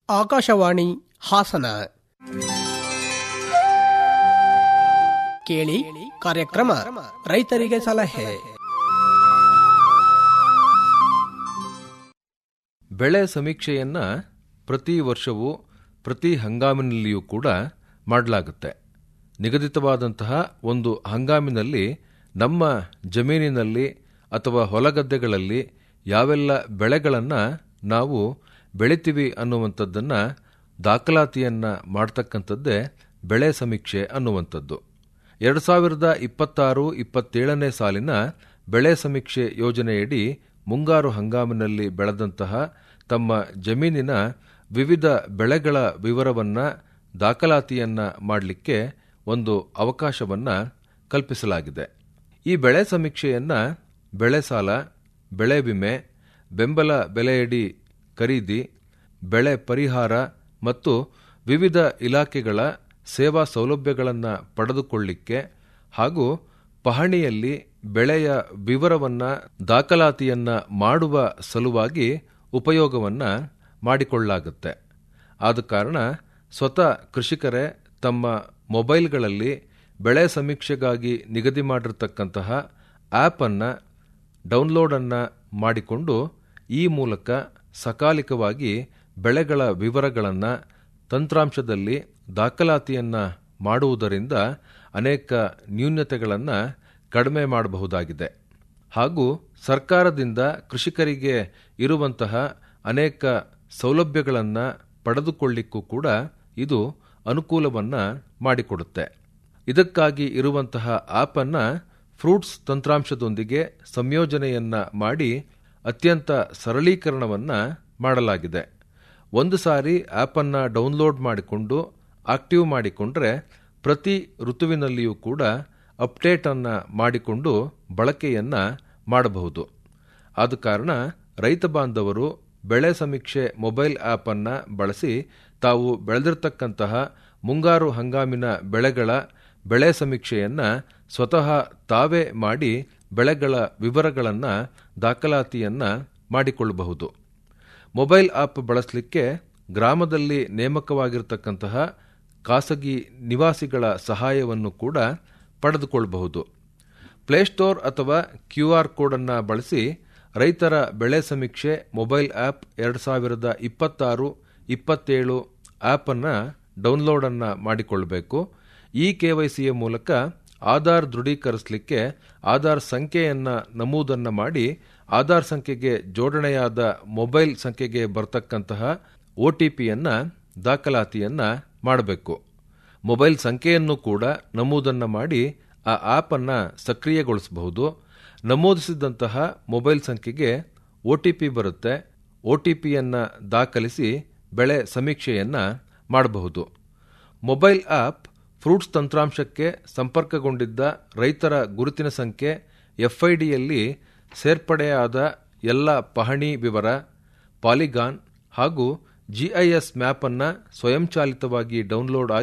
ಆಕಾಶವಾಣಿ ಹಾಸನ ಕೇಳಿ ಕಾರ್ಯಕ್ರಮ ರೈತರಿಗೆ ಸಲಹೆ ಬೆಳೆ ಸಮೀಕ್ಷೆಯನ್ನ ಪ್ರತಿ ವರ್ಷವೂ ಪ್ರತಿ ಹಂಗಾಮಿನಲ್ಲಿಯೂ ಕೂಡ ಮಾಡಲಾಗುತ್ತೆ ನಿಗದಿತವಾದಂತಹ ಒಂದು ಹಂಗಾಮಿನಲ್ಲಿ ನಮ್ಮ ಜಮೀನಿನಲ್ಲಿ ಅಥವಾ ಹೊಲಗದ್ದೆಗಳಲ್ಲಿ ಯಾವೆಲ್ಲ ಬೆಳೆಗಳನ್ನು ನಾವು ಬೆಳಿತೀವಿ ಅನ್ನುವಂಥದ್ದನ್ನು ದಾಖಲಾತಿಯನ್ನು ಮಾಡ್ತಕ್ಕಂಥದ್ದೇ ಬೆಳೆ ಸಮೀಕ್ಷೆ ಅನ್ನುವಂಥದ್ದು ಎರಡು ಸಾವಿರದ ಇಪ್ಪತ್ತಾರು ಇಪ್ಪತ್ತೇಳನೇ ಸಾಲಿನ ಬೆಳೆ ಸಮೀಕ್ಷೆ ಯೋಜನೆಯಡಿ ಮುಂಗಾರು ಹಂಗಾಮಿನಲ್ಲಿ ಬೆಳೆದಂತಹ ತಮ್ಮ ಜಮೀನಿನ ವಿವಿಧ ಬೆಳೆಗಳ ವಿವರವನ್ನು ದಾಖಲಾತಿಯನ್ನು ಮಾಡಲಿಕ್ಕೆ ಒಂದು ಅವಕಾಶವನ್ನು ಕಲ್ಪಿಸಲಾಗಿದೆ ಈ ಬೆಳೆ ಸಮೀಕ್ಷೆಯನ್ನು ಬೆಳೆ ಸಾಲ ಬೆಳೆ ವಿಮೆ ಬೆಂಬಲ ಬೆಲೆಯಡಿ ಖರೀದಿ ಬೆಳೆ ಪರಿಹಾರ ಮತ್ತು ವಿವಿಧ ಇಲಾಖೆಗಳ ಸೇವಾ ಸೌಲಭ್ಯಗಳನ್ನು ಪಡೆದುಕೊಳ್ಳಿಕ್ಕೆ ಹಾಗೂ ಪಹಣಿಯಲ್ಲಿ ಬೆಳೆಯ ವಿವರವನ್ನು ದಾಖಲಾತಿಯನ್ನು ಮಾಡುವ ಸಲುವಾಗಿ ಉಪಯೋಗವನ್ನು ಮಾಡಿಕೊಳ್ಳಲಾಗುತ್ತೆ ಆದ ಕಾರಣ ಸ್ವತಃ ಕೃಷಿಕರೇ ತಮ್ಮ ಮೊಬೈಲ್ಗಳಲ್ಲಿ ಬೆಳೆ ಸಮೀಕ್ಷೆಗಾಗಿ ನಿಗದಿ ಮಾಡಿರ್ತಕ್ಕಂತಹ ಆ್ಯಪನ್ನು ಡೌನ್ಲೋಡನ್ನು ಮಾಡಿಕೊಂಡು ಈ ಮೂಲಕ ಸಕಾಲಿಕವಾಗಿ ಬೆಳೆಗಳ ವಿವರಗಳನ್ನು ತಂತ್ರಾಂಶದಲ್ಲಿ ದಾಖಲಾತಿಯನ್ನು ಮಾಡುವುದರಿಂದ ಅನೇಕ ನ್ಯೂನ್ಯತೆಗಳನ್ನು ಕಡಿಮೆ ಮಾಡಬಹುದಾಗಿದೆ ಹಾಗೂ ಸರ್ಕಾರದಿಂದ ಕೃಷಿಕರಿಗೆ ಇರುವಂತಹ ಅನೇಕ ಸೌಲಭ್ಯಗಳನ್ನು ಪಡೆದುಕೊಳ್ಳಿಕ್ಕೂ ಕೂಡ ಇದು ಅನುಕೂಲವನ್ನು ಮಾಡಿಕೊಡುತ್ತೆ ಇದಕ್ಕಾಗಿ ಇರುವಂತಹ ಆ್ಯಪನ್ನು ಫ್ರೂಟ್ಸ್ ತಂತ್ರಾಂಶದೊಂದಿಗೆ ಸಂಯೋಜನೆಯನ್ನ ಮಾಡಿ ಅತ್ಯಂತ ಸರಳೀಕರಣವನ್ನು ಮಾಡಲಾಗಿದೆ ಒಂದು ಸಾರಿ ಆ್ಯಪನ್ನು ಡೌನ್ಲೋಡ್ ಮಾಡಿಕೊಂಡು ಆಕ್ಟಿವ್ ಮಾಡಿಕೊಂಡ್ರೆ ಪ್ರತಿ ಋತುವಿನಲ್ಲಿಯೂ ಕೂಡ ಅಪ್ಡೇಟನ್ನು ಮಾಡಿಕೊಂಡು ಬಳಕೆಯನ್ನು ಮಾಡಬಹುದು ಆದ ಕಾರಣ ರೈತ ಬಾಂಧವರು ಬೆಳೆ ಸಮೀಕ್ಷೆ ಮೊಬೈಲ್ ಆ್ಯಪನ್ನು ಬಳಸಿ ತಾವು ಬೆಳೆದಿರ್ತಕ್ಕಂತಹ ಮುಂಗಾರು ಹಂಗಾಮಿನ ಬೆಳೆಗಳ ಬೆಳೆ ಸಮೀಕ್ಷೆಯನ್ನು ಸ್ವತಃ ತಾವೇ ಮಾಡಿ ಬೆಳೆಗಳ ವಿವರಗಳನ್ನು ದಾಖಲಾತಿಯನ್ನು ಮಾಡಿಕೊಳ್ಳಬಹುದು ಮೊಬೈಲ್ ಆ್ಯಪ್ ಬಳಸಲಿಕ್ಕೆ ಗ್ರಾಮದಲ್ಲಿ ನೇಮಕವಾಗಿರ್ತಕ್ಕಂತಹ ಖಾಸಗಿ ನಿವಾಸಿಗಳ ಸಹಾಯವನ್ನು ಕೂಡ ಪಡೆದುಕೊಳ್ಳಬಹುದು ಪ್ಲೇಸ್ಟೋರ್ ಅಥವಾ ಕ್ಯೂ ಆರ್ ಕೋಡನ್ನು ಬಳಸಿ ರೈತರ ಬೆಳೆ ಸಮೀಕ್ಷೆ ಮೊಬೈಲ್ ಆ್ಯಪ್ ಎರಡು ಸಾವಿರದ ಇಪ್ಪತ್ತಾರು ಇಪ್ಪತ್ತೇಳು ಆ್ಯಪನ್ನು ಡೌನ್ಲೋಡನ್ನು ಮಾಡಿಕೊಳ್ಳಬೇಕು ಈ ಕೆ ವೈ ಸಿಯ ಮೂಲಕ ಆಧಾರ್ ದೃಢೀಕರಿಸಲಿಕ್ಕೆ ಆಧಾರ್ ಸಂಖ್ಯೆಯನ್ನು ನಮೂದನ್ನು ಮಾಡಿ ಆಧಾರ್ ಸಂಖ್ಯೆಗೆ ಜೋಡಣೆಯಾದ ಮೊಬೈಲ್ ಸಂಖ್ಯೆಗೆ ಬರ್ತಕ್ಕಂತಹ ಒ ಟಿ ಪಿಯನ್ನು ದಾಖಲಾತಿಯನ್ನು ಮಾಡಬೇಕು ಮೊಬೈಲ್ ಸಂಖ್ಯೆಯನ್ನು ಕೂಡ ನಮೂದನ್ನು ಮಾಡಿ ಆ ಆ್ಯಪನ್ನು ಸಕ್ರಿಯಗೊಳಿಸಬಹುದು ನಮೂದಿಸಿದಂತಹ ಮೊಬೈಲ್ ಸಂಖ್ಯೆಗೆ ಒ ಟಿ ಪಿ ಬರುತ್ತೆ ಒ ಟಿ ಪಿಯನ್ನು ದಾಖಲಿಸಿ ಬೆಳೆ ಸಮೀಕ್ಷೆಯನ್ನು ಮಾಡಬಹುದು ಮೊಬೈಲ್ ಆ್ಯಪ್ ಫ್ರೂಟ್ಸ್ ತಂತ್ರಾಂಶಕ್ಕೆ ಸಂಪರ್ಕಗೊಂಡಿದ್ದ ರೈತರ ಗುರುತಿನ ಸಂಖ್ಯೆ ಎಫ್ಐಡಿಯಲ್ಲಿ ಸೇರ್ಪಡೆಯಾದ ಎಲ್ಲ ಪಹಣಿ ವಿವರ ಪಾಲಿಗಾನ್ ಹಾಗೂ ಜಿಐಎಸ್ ಮ್ಯಾಪ್ ಅನ್ನು ಸ್ವಯಂಚಾಲಿತವಾಗಿ ಡೌನ್ಲೋಡ್ ಆಗಿ